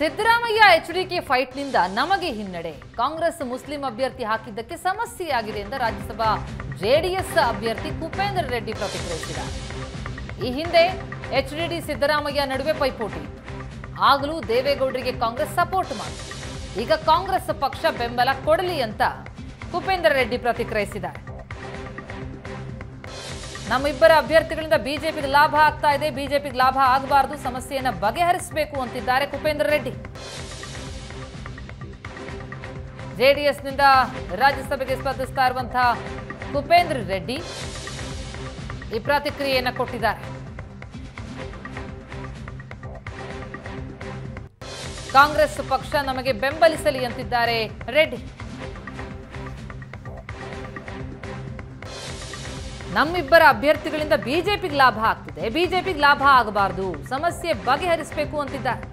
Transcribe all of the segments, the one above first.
Siddaramaiah HDK ಫೈಟ್ನಿಂದ ನಮಗೆ ಹಿನ್ನಡೆ Congress Muslim ಅಭ್ಯರ್ಥಿ ಹಾಕಿದ್ದಕ್ಕೆ ಸಮಸ್ಯೆಯಾಗಿದೆ ಎಂದು ರಾಜ್ಯಸಭಾ ಜೆಡಿಎಸ್ ಅಭ್ಯರ್ಥಿ ಕುಪೇಂದ್ರ ರೆಡ್ಡಿ ಪ್ರತಿಕ್ರಿಯಿಸಿದ್ದಾರೆ ಈ ಹಿಂದೆ ಎಚ್ಡಿಡಿ ಸಿದ್ದರಾಮಯ್ಯ ನಡುವೆ ಪೈಪೋಟಿ ಇತ್ತು. ಆಗಲೂ ದೇವೇಗೌಡರಿಗೆ ಕಾಂಗ್ರೆಸ್ ಸಪೋರ್ಟ್ ಮಾಡಿ ಈಗ ಕಾಂಗ್ರೆಸ್ ಪಕ್ಷ ಬೆಂಬಲ ಕೊಡಲಿ ಅಂತ ಕುಪೇಂದ್ರ ರೆಡ್ಡಿ ಪ್ರತಿಕ್ರಿಯಿಸಿದ್ದಾರೆ ನಮ್ಮಿಬ್ಬರ ಅಭ್ಯರ್ಥಿಗಳಿಂದ ಬಿಜೆಪಿಗೆ ಲಾಭ ಆಗ್ತಾ ಇದೆ ಬಿಜೆಪಿಗೆ ಲಾಭ ಆಗಬಾರದು ಸಮಸ್ಯೆಯನ್ನ ಬಗೆಹರಿಸಬೇಕು ಅಂತಿದ್ದಾರೆ ಕುಪೇಂದ್ರ ರೆಡ್ಡಿ ಜೆಡಿಎಸ್ನಿಂದ ರಾಜ್ಯಸಭೆಗೆ ಸ್ಪರ್ಧಿಸ್ತಾ ಇರುವಂತಹ ಕುಪೇಂದ್ರ ರೆಡ್ಡಿ ಈ ಪ್ರತಿಕ್ರಿಯೆಯನ್ನ ಕೊಟ್ಟಿದ್ದಾರೆ ಕಾಂಗ್ರೆಸ್ ಪಕ್ಷ ನಮಗೆ ಬೆಂಬಲಿಸಲಿ ಅಂತಿದ್ದಾರೆ ರೆಡ್ಡಿ ನಮ್ಮಿಬ್ಬರ ಅಭ್ಯರ್ಥಿಗಳಿಂದ ಬಿಜೆಪಿಗೆ ಲಾಭ ಆಗ್ತಿದೆ ಬಿಜೆಪಿಗೆ ಲಾಭ ಆಗಬಾರದು ಸಮಸ್ಯೆ ಬಗೆಹರಿಸಬೇಕು ಅಂತಿದ್ದಾರೆ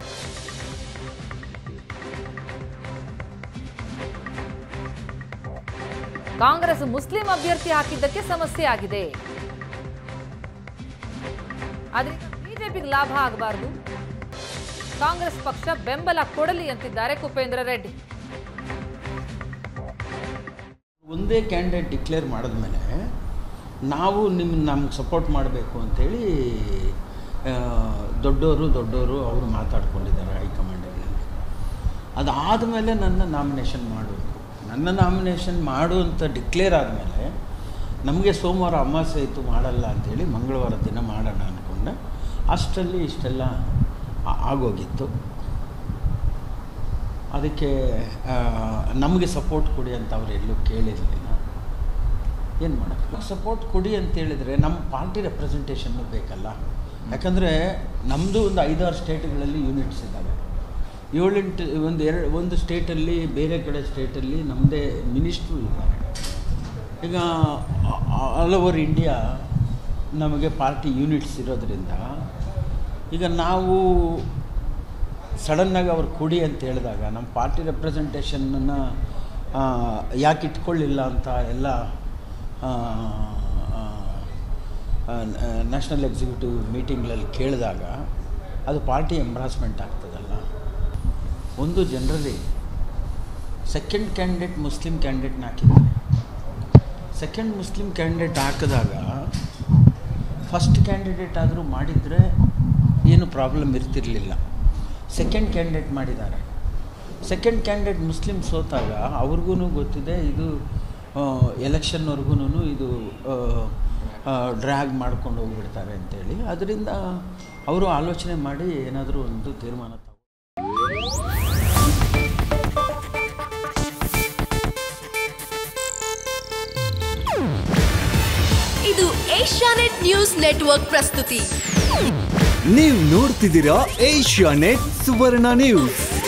ಕಾಂಗ್ರೆಸ್ ಮುಸ್ಲಿಂ ಅಭ್ಯರ್ಥಿ ಹಾಕಿದ್ದಕ್ಕೆ ಸಮಸ್ಯೆ ಆಗಿದೆ ಆದ್ರಿಂದ ಬಿಜೆಪಿಗೆ ಲಾಭ ಆಗಬಾರದು ಕಾಂಗ್ರೆಸ್ ಪಕ್ಷ ಬೆಂಬಲ ಕೊಡಲಿ ಅಂತಿದ್ದಾರೆ ಕುಪೇಂದ್ರ ರೆಡ್ಡಿ ಒಂದೇ ಕ್ಯಾಂಡಿಡೇಟ್ ಡಿಕ್ಲೇರ್ ಮಾಡಿದ್ಮೇಲೆ ನಾವು ನಿಮ್ಮ ನಮ್ಗೆ ಸಪೋರ್ಟ್ ಮಾಡಬೇಕು ಅಂಥೇಳಿ ದೊಡ್ಡವರು ದೊಡ್ಡವರು ಅವರು ಮಾತಾಡ್ಕೊಂಡಿದ್ದಾರೆ ಹೈಕಮಾಂಡಲ್ಲಿ ಅದಾದಮೇಲೆ ನನ್ನ ನಾಮಿನೇಷನ್ ಮಾಡು ನನ್ನ ನಾಮಿನೇಷನ್ ಮಾಡು ಅಂತ ಡಿಕ್ಲೇರ್ ಆದಮೇಲೆ ನಮಗೆ ಸೋಮವಾರ ಅಮಾವಾಸ್ಯೆ ಇತ್ತು ಮಾಡಲ್ಲ ಅಂಥೇಳಿ ಮಂಗಳವಾರ ದಿನ ಮಾಡೋಣ ಅಂದ್ಕೊಂಡೆ ಅಷ್ಟರಲ್ಲಿ ಇಷ್ಟೆಲ್ಲ ಆ- ಆಗೋಗಿತ್ತು ಅದಕ್ಕೆ ಆ, ನಮಗೆ ಸಪೋರ್ಟ್ ಕೊಡಿ ಅಂತ ಅವ್ರು ಎಲ್ಲೂ ಕೇಳಿರಲಿಲ್ಲ ಏನು ಮಾಡೋಕ್ಕೆ ಸಪೋರ್ಟ್ ಕೊಡಿ ಅಂತ ಹೇಳಿದರೆ ನಮ್ಮ ಪಾರ್ಟಿ ರೆಪ್ರೆಸೆಂಟೇಷನ್ನು ಬೇಕಲ್ಲ ಯಾಕಂದರೆ ನಮ್ಮದು ಒಂದು ಐದಾರು ಸ್ಟೇಟ್ಗಳಲ್ಲಿ ಯೂನಿಟ್ಸ್ ಇದ್ದಾವೆ ಏಳೆಂಟು ಒಂದು ಎರಡು ಒಂದು ಸ್ಟೇಟಲ್ಲಿ ಬೇರೆ ಕಡೆ ಸ್ಟೇಟಲ್ಲಿ ನಮ್ಮದೇ ಮಿನಿಸ್ಟ್ರು ಇದ್ದಾರೆ ಈಗ ಆಲ್ ಓವರ್ ಇಂಡಿಯಾ ನಮಗೆ ಪಾರ್ಟಿ ಯೂನಿಟ್ಸ್ ಇರೋದ್ರಿಂದ ಈಗ ನಾವು ಸಡನ್ನಾಗಿ ಅವ್ರು ಕೊಡಿ ಅಂತ ಹೇಳಿದಾಗ ನಮ್ಮ ಪಾರ್ಟಿ ರೆಪ್ರೆಸೆಂಟೇಷನನ್ನು ಯಾಕೆ ಇಟ್ಕೊಳ್ಳಿಲ್ಲ ಅಂತ ಎಲ್ಲ ನ್ಯಾಷನಲ್ ಎಕ್ಸಿಕ್ಯೂಟಿವ್ ಮೀಟಿಂಗ್ಗಳಲ್ಲಿ ಕೇಳಿದಾಗ ಅದು ಪಾರ್ಟಿ ಎಂಬ್ರಾಸ್ಮೆಂಟ್ ಆಗ್ತದಲ್ಲ ಒಂದು ಜನರಲಿ ಸೆಕೆಂಡ್ ಕ್ಯಾಂಡಿಡೇಟ್ ಮುಸ್ಲಿಂ ಕ್ಯಾಂಡಿಡೇಟ್ನ ಹಾಕಿದ್ದಾರೆ ಸೆಕೆಂಡ್ ಮುಸ್ಲಿಂ ಕ್ಯಾಂಡಿಡೇಟ್ ಹಾಕಿದಾಗ ಫಸ್ಟ್ ಕ್ಯಾಂಡಿಡೇಟ್ ಆದರೂ ಮಾಡಿದರೆ ಏನು ಪ್ರಾಬ್ಲಮ್ ಇರ್ತಿರಲಿಲ್ಲ ಸೆಕೆಂಡ್ ಕ್ಯಾಂಡಿಡೇಟ್ ಮಾಡಿದ್ದಾರೆ ಸೆಕೆಂಡ್ ಕ್ಯಾಂಡಿಡೇಟ್ ಮುಸ್ಲಿಂ ಸೋತಾಗ ಅವ್ರಿಗೂ ಗೊತ್ತಿದೆ ಇದು ಎಲೆಕ್ಷನ್ವರೆಗೂ ಇದು ಡ್ರ್ಯಾಗ್ ಮಾಡ್ಕೊಂಡು ಹೋಗ್ಬಿಡ್ತಾರೆ ಅಂತೇಳಿ ಅದರಿಂದ ಅವರು ಆಲೋಚನೆ ಮಾಡಿ ಏನಾದರೂ ಒಂದು ತೀರ್ಮಾನ ತಗೊ ಇದು ಏಷ್ಯಾನೆಟ್ ನ್ಯೂಸ್ ನೆಟ್ವರ್ಕ್ ಪ್ರಸ್ತುತಿ ನೀವು ನೋಡ್ತಿದ್ದೀರಾ ಏಷ್ಯಾ ನೆಟ್ ಸುವರ್ಣ ನ್ಯೂಸ್